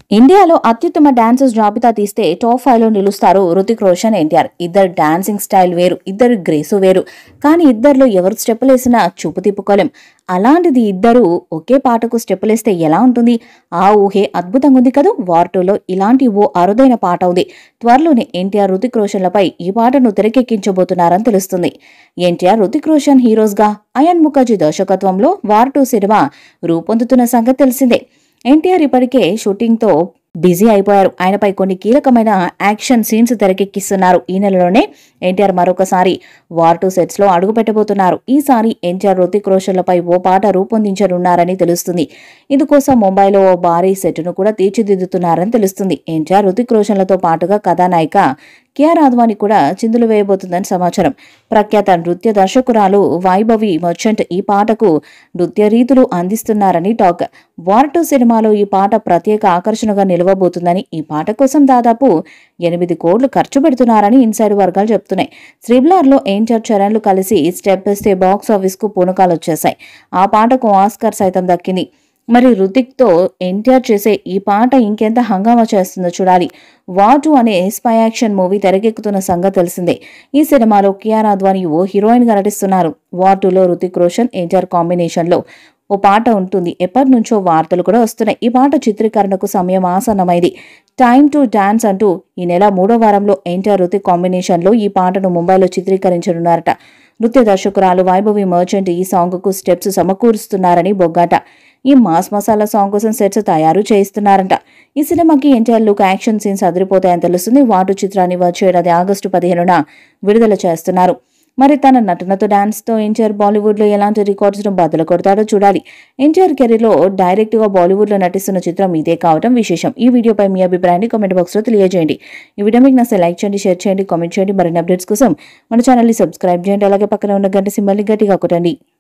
ఇండియాలో అత్యుత్తమ డాన్సర్స్ జాబితా తీస్తే టాప్ ఫైవ్ లో నిలుస్తారు రుతిక్ రోషన్ ఎన్టీఆర్ ఇద్దరు డాన్సింగ్ స్టైల్ వేరు ఇద్దరు గ్రేసు వేరు కానీ ఇద్దరిలో ఎవరు స్టెప్పులేసినా చూపు తిప్పుకోలేం అలాంటిది ఇద్దరు ఒకే పాటకు స్టెప్పులేస్తే ఎలా ఉంటుంది ఆ ఊహే అద్భుతంగా ఉంది కదూ వార్ టూలో ఇలాంటి ఓ అరుదైన పాట ఉంది త్వరలోనే ఎన్టీఆర్ రుతిక్ రోషన్లపై ఈ పాటను తెరకెక్కించబోతున్నారని తెలుస్తుంది ఎన్టీఆర్ రుతిక్ రోషన్ హీరోస్గా అయన్ ముఖర్జీ దర్శకత్వంలో వార్ టూ సినిమా రూపొందుతున్న సంగతి తెలిసిందే ఎన్టీఆర్ ఇప్పటికే షూటింగ్తో బిజీ అయిపోయారు ఆయనపై కొన్ని కీలకమైన యాక్షన్ సీన్స్ తెరకెక్కిస్తున్నారు ఈ నెలలోనే ఎన్టీఆర్ మరొకసారి వార్ టూ సెట్స్ లో అడుగు పెట్టబోతున్నారు ఈసారి ఎన్టీఆర్ రుతిక్ రోషన్లపై ఓ పాట రూపొందించనున్నారని తెలుస్తుంది ఇందుకోసం ముంబైలో ఓ భారీ సెట్ను కూడా తీర్చిదిద్దుతున్నారని తెలుస్తుంది ఎన్టీఆర్ రుతిక్ రోషన్లతో పాటుగా కథానాయిక కేఆర్ ఆద్వాని కూడా చిందులు వేయబోతుందని సమాచారం ప్రఖ్యాత నృత్య దర్శకురాలు వైభవి మర్చెంట్ ఈ పాటకు నృత్య రీతులు అందిస్తున్నారని టాక్ వార్ టూ సినిమాలో ఈ పాట ప్రత్యేక ఆకర్షణగా నిలవబోతుందని ఈ పాట కోసం దాదాపు ఎనిమిది కోట్లు ఖర్చు పెడుతున్నారని ఇన్సైడ్ వర్గాలు చెప్తున్నాయి శ్రీబ్లార్లో ఎన్టీఆర్ చరణ్లు కలిసి స్టెప్ వేస్తే బాక్స్ ఆఫీస్కు పూనకాలు వచ్చేశాయి ఆ పాటకు ఆస్కర్ సైతం దక్కింది మరి రుతిక్తో ఎన్టీఆర్ చేసే ఈ పాట ఇంకెంత హంగామా చేస్తుందో చూడాలి వాటు అనే స్పై యాక్షన్ మూవీ తెరకెక్కుతున్న సంగతి తెలిసిందే ఈ సినిమాలో కియారా అద్వాని ఓ హీరోయిన్ గా నటిస్తున్నారు వాటులో రుతిక్ రోషన్ ఎన్టీఆర్ కాంబినేషన్ లో ఓ పాట ఉంటుంది ఎప్పటి నుంచో వార్తలు కూడా వస్తున్నాయి ఈ పాట చిత్రీకరణకు సమయం ఆసన్నమైంది టైమ్ టు డాన్స్ అంటూ ఈ నెల మూడో వారంలో ఎన్టీఆర్ రుతిక్ కాంబినేషన్లో ఈ పాటను ముంబైలో చిత్రీకరించనున్నారట నృత్య దర్శకురాలు వైభవి మర్చెంట్ ఈ సాంగ్కు స్టెప్స్ సమకూరుస్తున్నారని బొగ్గాట ఈ మాస్ మసాలా సాంగ్ కోసం సెట్స్ తయారు చేయిస్తున్నారంట ఈ సినిమాకి ఎన్టీఆర్ లుక్ యాక్షన్ సీన్స్ అదిరిపోతాయని తెలుస్తుంది వాటు చిత్రాన్ని వచ్చే ఏడాది ఆగస్టు పదిహేనున విడుదల చేస్తున్నారు మరి తన నటనతో డాన్స్తో ఎన్టీఆర్ బాలీవుడ్లో ఎలాంటి రికార్డ్స్ను బదులు కొడతాడో చూడాలి ఎన్టీఆర్ కెరీర్లో డైరెక్ట్గా బాలీవుడ్లో నటిస్తున్న చిత్రం ఇదే కావడం విశేషం ఈ వీడియోపై మీ అభిప్రాయాన్ని కామెంట్ బాక్స్లో తెలియజేయండి ఈ వీడియో మీకు నచ్చితే లైక్ చేయండి షేర్ చేయండి కామెంట్ చేయండి మరిన్ని అప్డేట్స్ కోసం మన ఛానల్ని సబ్స్క్రైబ్ చేయండి అలాగే పక్కన ఉన్న గంట సింబల్ని గట్టిగా కొట్టండి